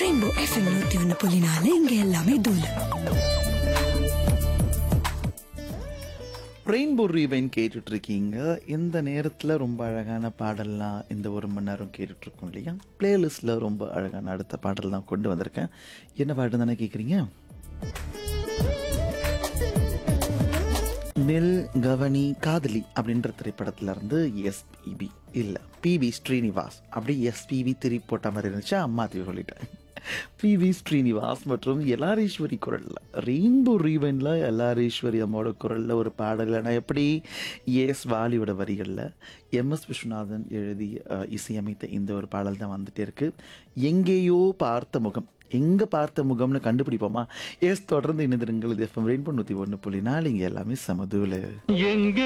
rainbow FM நூத்தி ஒண்ணு புள்ளி நாலு இங்க எல்லாமே தூளு ரெயின்போ ரீவைன் கேட்டுட்டு இருக்கீங்க இந்த நேரத்தில் ரொம்ப அழகான பாடல்லாம் இந்த ஒரு மணி நேரம் கேட்டுட்டு இருக்கோம் இல்லையா பிளேலிஸ்டில் ரொம்ப அழகான அடுத்த பாடல் தான் கொண்டு வந்திருக்கேன் என்ன பாட்டு தானே கேட்குறீங்க நெல் கவனி காதலி அப்படின்ற திரைப்படத்துல இருந்து எஸ்பிபி இல்லை பிவி ஸ்ரீனிவாஸ் அப்படி எஸ்பிபி திருப்பி போட்ட மாதிரி இருந்துச்சு அம்மா திருப்பி சொல்லிட்டேன் பிவி ஸ்ரீனிவாஸ் மற்றும் எல்லாரீஸ்வரி குரலில் ரெயின்போ ரீவனில் எல்லாரீஸ்வரி அம்மாவோட குரலில் ஒரு பாடல் நான் எப்படி எஸ் வாலியோட வரிகளில் எம்எஸ் விஸ்வநாதன் எழுதி அஹ், இசையமைத்த இந்த ஒரு பாடல் தான் வந்துட்டே இருக்கு எங்கேயோ பார்த்த முகம் எங்கே பார்த்த முகம்னு கண்டுபிடிப்போமா எஸ் தொடர்ந்து இணைந்திருங்கள் இது எஃப்எம் ரெயின்போ நூற்றி ஒன்று புள்ளி நாலு இங்கே எல்லாமே சமதூல